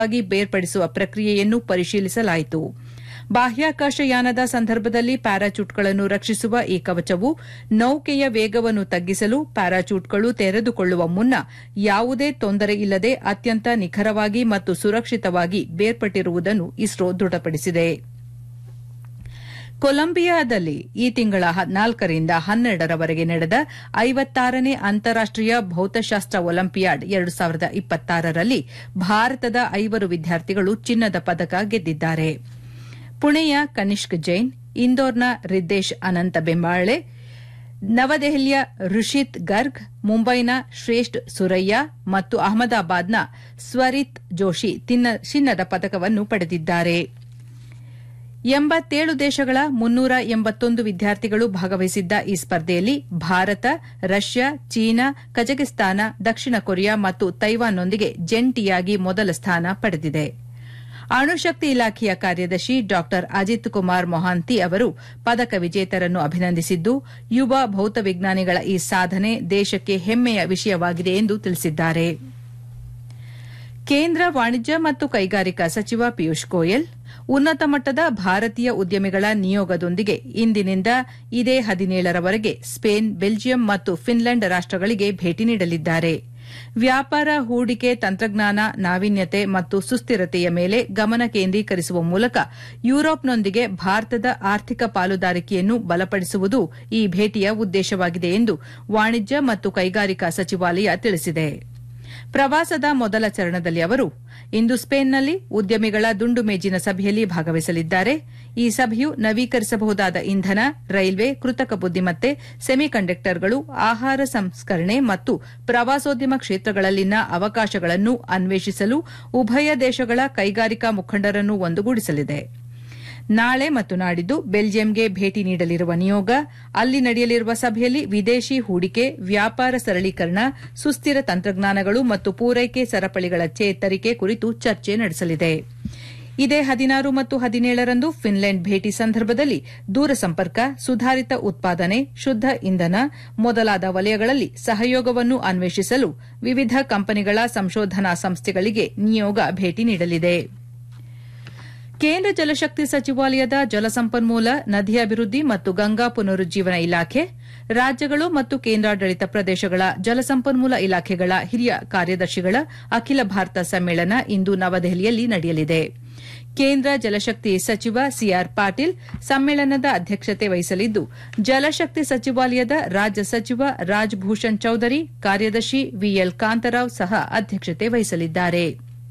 ವಾಗಿ ಬೇರ್ಪಡಿಸುವ ಪ್ರಕ್ರಿಯೆಯನ್ನು ಪರಿಶೀಲಿಸಲಾಯಿತು ಬಾಹ್ಯಾಕಾಶಯಾನದ ಸಂದರ್ಭದಲ್ಲಿ ಪ್ಯಾರಾಚೂಟ್ಗಳನ್ನು ರಕ್ಷಿಸುವ ಈ ಕವಚವು ನೌಕೆಯ ವೇಗವನ್ನು ತಗ್ಗಿಸಲು ಪ್ಯಾರಾಚೂಟ್ಗಳು ತೆರೆದುಕೊಳ್ಳುವ ಮುನ್ನ ಯಾವುದೇ ತೊಂದರೆ ಇಲ್ಲದೆ ಅತ್ಯಂತ ನಿಖರವಾಗಿ ಮತ್ತು ಸುರಕ್ಷಿತವಾಗಿ ಬೇರ್ಪಟ್ಟಿರುವುದನ್ನು ಇಸ್ರೋ ದೃಢಪಡಿಸಿದೆ ಕೊಲಂಬಿಯಾದಲ್ಲಿ ಈ ತಿಂಗಳ ನಾಲ್ಕರಿಂದ ಹನ್ನೆರಡರವರೆಗೆ ನಡೆದ ಐವತ್ತಾರನೇ ಅಂತಾರಾಷ್ಟೀಯ ಭೌತಶಾಸ್ತ್ರ ಒಲಿಂಪಿಯಾಡ್ ಎರಡು ಸಾವಿರದ ಇಪ್ಪತ್ತಾರರಲ್ಲಿ ಭಾರತದ ಐವರು ವಿದ್ಯಾರ್ಥಿಗಳು ಚಿನ್ನದ ಪದಕ ಗೆದ್ದಿದ್ದಾರೆ ಪುಣೆಯ ಕನಿಷ್ಕ್ ಜೈನ್ ಇಂದೋರ್ನ ರಿದ್ದೇಶ್ ಅನಂತ ಬೆಂಬಾಳೆ ನವದೆಹಲಿಯ ಋಷಿತ್ ಗರ್ಗ್ ಮುಂಬೈನ ಶ್ರೇಷ್ಠ ಸುರಯ್ಯ ಮತ್ತು ಅಹಮದಾಬಾದ್ನ ಸ್ವರಿತ್ ಜೋಶಿ ಚಿನ್ನದ ಪದಕವನ್ನು ಪಡೆದಿದ್ದಾರೆ ಎಂಬತ್ತೇಳು ದೇಶಗಳ ಮುನ್ನೂರ ಎಂಬತ್ತೊಂದು ವಿದ್ಯಾರ್ಥಿಗಳು ಭಾಗವಹಿಸಿದ್ದ ಈ ಸ್ಪರ್ಧೆಯಲ್ಲಿ ಭಾರತ ರಷ್ಯಾ ಚೀನಾ ಕಜಕಿಸ್ತಾನ ದಕ್ಷಿಣ ಕೊರಿಯಾ ಮತ್ತು ತೈವಾನ್ನೊಂದಿಗೆ ಜಂಟಿಯಾಗಿ ಮೊದಲ ಸ್ಥಾನ ಪಡೆದಿದೆ ಅಣುಶಕ್ತಿ ಇಲಾಖೆಯ ಕಾರ್ಯದರ್ಶಿ ಡಾ ಅಜಿತ್ ಕುಮಾರ್ ಮೊಹಾಂತಿ ಅವರು ಪದಕ ವಿಜೇತರನ್ನು ಅಭಿನಂದಿಸಿದ್ದು ಯುವ ಭೌತವಿಜ್ಞಾನಿಗಳ ಈ ಸಾಧನೆ ದೇಶಕ್ಕೆ ಹೆಮ್ಮೆಯ ವಿಷಯವಾಗಿದೆ ಎಂದು ತಿಳಿಸಿದ್ದಾರೆ ಕೇಂದ್ರ ವಾಣಿಜ್ಯ ಮತ್ತು ಕೈಗಾರಿಕಾ ಸಚಿವ ಪಿಯೂಷ್ ಗೋಯಲ್ ಉನ್ನತ ಮಟ್ಟದ ಭಾರತೀಯ ಉದ್ಯಮಿಗಳ ನಿಯೋಗದೊಂದಿಗೆ ಇಂದಿನಿಂದ ಇದೇ ಹದಿನೇಳರವರೆಗೆ ಸ್ಪೇನ್ ಬೆಲ್ಜಿಯಂ ಮತ್ತು ಫಿನ್ಲೆಂಡ್ ರಾಷ್ಟಗಳಿಗೆ ಭೇಟಿ ನೀಡಲಿದ್ದಾರೆ ವ್ಯಾಪಾರ ಹೂಡಿಕೆ ತಂತ್ರಜ್ಞಾನ ನಾವೀನ್ಯತೆ ಮತ್ತು ಸುಸ್ಥಿರತೆಯ ಮೇಲೆ ಗಮನ ಕೇಂದ್ರೀಕರಿಸುವ ಮೂಲಕ ಯುರೋಪ್ನೊಂದಿಗೆ ಭಾರತದ ಆರ್ಥಿಕ ಪಾಲುದಾರಿಕೆಯನ್ನು ಬಲಪಡಿಸುವುದು ಈ ಭೇಟಿಯ ಉದ್ದೇಶವಾಗಿದೆ ಎಂದು ವಾಣಿಜ್ಯ ಮತ್ತು ಕೈಗಾರಿಕಾ ಸಚಿವಾಲಯ ತಿಳಿಸಿದೆ ಪ್ರವಾಸದ ಮೊದಲ ಚರಣದಲ್ಲಿ ಅವರು ಇಂದು ಸ್ಪೇನ್ನಲ್ಲಿ ಉದ್ಯಮಿಗಳ ದುಂಡು ಮೇಜಿನ ಸಭೆಯಲ್ಲಿ ಭಾಗವಹಿಸಲಿದ್ದಾರೆ ಈ ಸಭೆಯು ನವೀಕರಿಸಬಹುದಾದ ಇಂಧನ ರೈಲ್ವೆ ಕೃತಕ ಬುದ್ದಿಮತ್ತೆ ಸೆಮಿಕಂಡಕ್ಟರ್ಗಳು ಆಹಾರ ಸಂಸ್ಕರಣೆ ಮತ್ತು ಪ್ರವಾಸೋದ್ಯಮ ಕ್ಷೇತ್ರಗಳಲ್ಲಿನ ಅವಕಾಶಗಳನ್ನು ಅನ್ವೇಷಿಸಲು ಉಭಯ ದೇಶಗಳ ಕೈಗಾರಿಕಾ ಮುಖಂಡರನ್ನು ಒಂದುಗೂಡಿಸಲಿದೆ ನಾಳೆ ಮತ್ತು ನಾಡಿದ್ದು ಬೆಲ್ಜಿಯಂಗೆ ಭೇಟಿ ನೀಡಲಿರುವ ನಿಯೋಗ ಅಲ್ಲಿ ನಡೆಯಲಿರುವ ಸಭೆಯಲ್ಲಿ ವಿದೇಶಿ ಹೂಡಿಕೆ ವ್ಯಾಪಾರ ಸರಳೀಕರಣ ಸುಸ್ಥಿರ ತಂತ್ರಜ್ಞಾನಗಳು ಮತ್ತು ಪೂರೈಕೆ ಸರಪಳಿಗಳ ಚೇತರಿಕೆ ಕುರಿತು ಚರ್ಚೆ ನಡೆಸಲಿದೆ ಇದೇ ಹದಿನಾರು ಮತ್ತು ಹದಿನೇಳರಂದು ಫಿನ್ಲೆಂಡ್ ಭೇಟಿ ಸಂದರ್ಭದಲ್ಲಿ ದೂರಸಂಪರ್ಕ ಸುಧಾರಿತ ಉತ್ಪಾದನೆ ಶುದ್ದ ಇಂಧನ ಮೊದಲಾದ ವಲಯಗಳಲ್ಲಿ ಸಹಯೋಗವನ್ನು ಅನ್ವೇಷಿಸಲು ವಿವಿಧ ಕಂಪನಿಗಳ ಸಂಶೋಧನಾ ಸಂಸ್ಥೆಗಳಿಗೆ ನಿಯೋಗ ಭೇಟಿ ನೀಡಲಿದೆ ಕೇಂದ್ರ ಜಲಶಕ್ತಿ ಸಚಿವಾಲಯದ ಜಲಸಂಪನ್ಮೂಲ ನದಿ ಅಭಿವೃದ್ಧಿ ಮತ್ತು ಗಂಗಾ ಪುನರುಜ್ಜೀವನ ಇಲಾಖೆ ರಾಜ್ಯಗಳು ಮತ್ತು ಕೇಂದ್ರಾಡಳಿತ ಪ್ರದೇಶಗಳ ಜಲಸಂಪನ್ಮೂಲ ಇಲಾಖೆಗಳ ಹಿರಿಯ ಕಾರ್ಯದರ್ಶಿಗಳ ಅಖಿಲ ಭಾರತ ಸಮ್ಮೇಳನ ಇಂದು ನವದೆಹಲಿಯಲ್ಲಿ ನಡೆಯಲಿದೆ ಕೇಂದ್ರ ಜಲಶಕ್ತಿ ಸಚಿವ ಸಿಆರ್ ಪಾಟೀಲ್ ಸಮ್ಮೇಳನದ ಅಧ್ಯಕ್ಷತೆ ವಹಿಸಲಿದ್ದು ಜಲಶಕ್ತಿ ಸಚಿವಾಲಯದ ರಾಜ್ಯ ಸಚಿವ ರಾಜ್ಭೂಷಣ್ ಚೌಧರಿ ಕಾರ್ಯದರ್ಶಿ ವಿಎಲ್ ಕಾಂತರಾವ್ ಸಹ ಅಧ್ಯಕ್ಷತೆ ವಹಿಸಲಿದ್ದಾರೆ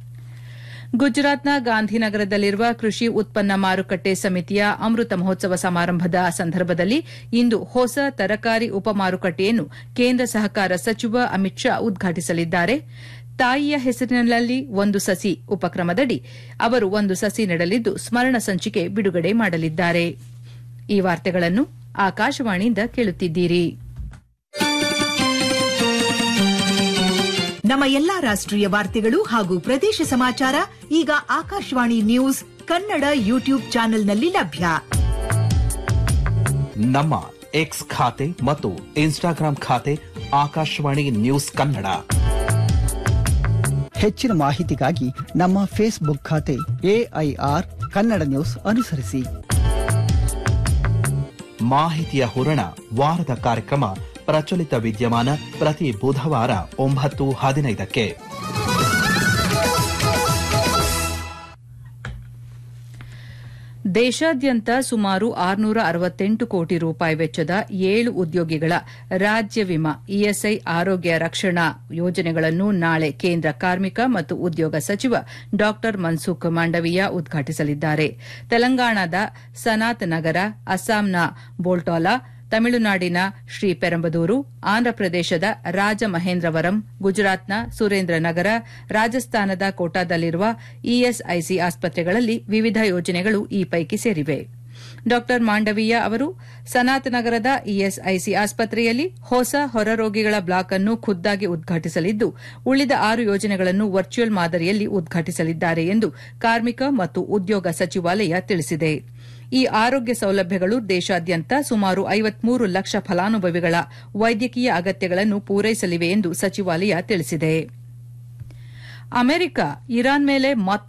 ಗುಜರಾತ್ನ ಗಾಂಧಿನಗರದಲ್ಲಿರುವ ಕೃಷಿ ಉತ್ಪನ್ನ ಮಾರುಕಟ್ಟೆ ಸಮಿತಿಯ ಅಮೃತ ಮಹೋತ್ಸವ ಸಮಾರಂಭದ ಸಂದರ್ಭದಲ್ಲಿ ಇಂದು ಹೊಸ ತರಕಾರಿ ಉಪಮಾರುಕಟ್ಟೆಯನ್ನು ಕೇಂದ್ರ ಸಹಕಾರ ಸಚಿವ ಅಮಿತ್ ಶಾ ಉದ್ಘಾಟಿಸಲಿದ್ದಾರೆ ತಾಯಿಯ ಹೆಸರಿನಲ್ಲಿ ಒಂದು ಸಸಿ ಉಪಕ್ರಮದಡಿ ಅವರು ಒಂದು ಸಸಿ ನೆಡಲಿದ್ದು ಸ್ಮರಣ ಸಂಚಿಕೆ ಬಿಡುಗಡೆ ಮಾಡಲಿದ್ದಾರೆ ಈ ವಾರ್ತೆಗಳನ್ನು ಆಕಾಶವಾಣಿಯಿಂದ ಕೇಳುತ್ತಿದ್ದೀರಿ ನಮ್ಮ ಎಲ್ಲಾ ರಾಷ್ಟ್ರೀಯ ವಾರ್ತೆಗಳು ಹಾಗೂ ಪ್ರದೇಶ ಸಮಾಚಾರ ಈಗ ಆಕಾಶವಾಣಿ ನ್ಯೂಸ್ ಕನ್ನಡ ಯೂಟ್ಯೂಬ್ ಚಾನೆಲ್ನಲ್ಲಿ ಲಭ್ಯ ನಮ್ಮ ಎಕ್ಸ್ ಖಾತೆ ಮತ್ತು ಇನ್ಸ್ಟಾಗ್ರಾಂ ಖಾತೆ ಆಕಾಶವಾಣಿ ನ್ಯೂಸ್ ಕನ್ನಡ ಹೆಚ್ಚಿನ ಮಾಹಿತಿಗಾಗಿ ನಮ್ಮ ಫೇಸ್ಬುಕ್ ಖಾತೆ ಎಐಆರ್ ಕನ್ನಡ ನ್ಯೂಸ್ ಅನುಸರಿಸಿ ಮಾಹಿತಿಯ ಹೂರಣ ವಾರದ ಕಾರ್ಯಕ್ರಮ ಪ್ರಚಲಿತ ವಿದ್ಯಮಾನ ಪ್ರತಿ ಬುಧವಾರ ಒಂಬತ್ತು ಹದಿನೈದಕ್ಕೆ ದೇಶಾದ್ಯಂತ ಸುಮಾರು ಆರುನೂರ ಅರವತ್ತೆಂಟು ಕೋಟಿ ರೂಪಾಯಿ ವೆಚ್ಚದ ಏಳು ಉದ್ಯೋಗಿಗಳ ರಾಜ್ಯ ವಿಮಾ ಇಎಸ್ಐ ಆರೋಗ್ಯ ರಕ್ಷಣಾ ಯೋಜನೆಗಳನ್ನು ನಾಳೆ ಕೇಂದ್ರ ಕಾರ್ಮಿಕ ಮತ್ತು ಉದ್ಯೋಗ ಸಚಿವ ಡಾ ಮನ್ಸುಖ್ ಮಾಂಡವೀಯ ಉದ್ಘಾಟಿಸಲಿದ್ದಾರೆ ತೆಲಂಗಾಣದ ಸನಾತ್ ನಗರ ಅಸ್ಸಾಂನ ಬೋಲ್ಟಾಲಾ ತಮಿಳುನಾಡಿನ ಶ್ರೀ ಪೆರಂಬದೂರು ಆಂಧ್ರಪ್ರದೇಶದ ರಾಜಮಹೇಂದ್ರವರಂ ಗುಜರಾತ್ನ ಸುರೇಂದ್ರನಗರ ರಾಜಸ್ಥಾನದ ಕೋಟಾದಲ್ಲಿರುವ ಇಎಸ್ಐಸಿ ಆಸ್ಪತ್ರೆಗಳಲ್ಲಿ ವಿವಿಧ ಯೋಜನೆಗಳು ಈ ಪೈಕಿ ಸೇರಿವೆ ಡಾ ಮಾಂಡವೀಯ ಅವರು ಸನಾತ್ ನಗರದ ಇಎಸ್ಐಸಿ ಆಸ್ಪತ್ರೆಯಲ್ಲಿ ಹೊಸ ಹೊರರೋಗಿಗಳ ಬ್ಲಾಕ್ ಅನ್ನು ಖುದ್ದಾಗಿ ಉದ್ಘಾಟಿಸಲಿದ್ದು ಉಳಿದ ಆರು ಯೋಜನೆಗಳನ್ನು ವರ್ಚುವಲ್ ಮಾದರಿಯಲ್ಲಿ ಉದ್ಘಾಟಿಸಲಿದ್ದಾರೆ ಎಂದು ಕಾರ್ಮಿಕ ಮತ್ತು ಉದ್ಯೋಗ ಸಚಿವಾಲಯ ತಿಳಿಸಿದೆ ಈ ಆರೋಗ್ಯ ಸೌಲಭ್ಯಗಳು ದೇಶಾದ್ಯಂತ ಸುಮಾರು ಐವತ್ಮೂರು ಲಕ್ಷ ಫಲಾನುಭವಿಗಳ ವೈದ್ಯಕೀಯ ಅಗತ್ಯಗಳನ್ನು ಪೂರೈಸಲಿವೆ ಎಂದು ಸಚಿವಾಲಯ ತಿಳಿಸಿದೆ ಅಮೆರಿಕ ಇರಾನ್ ಮೇಲೆ ಮತ್ತೊಂದು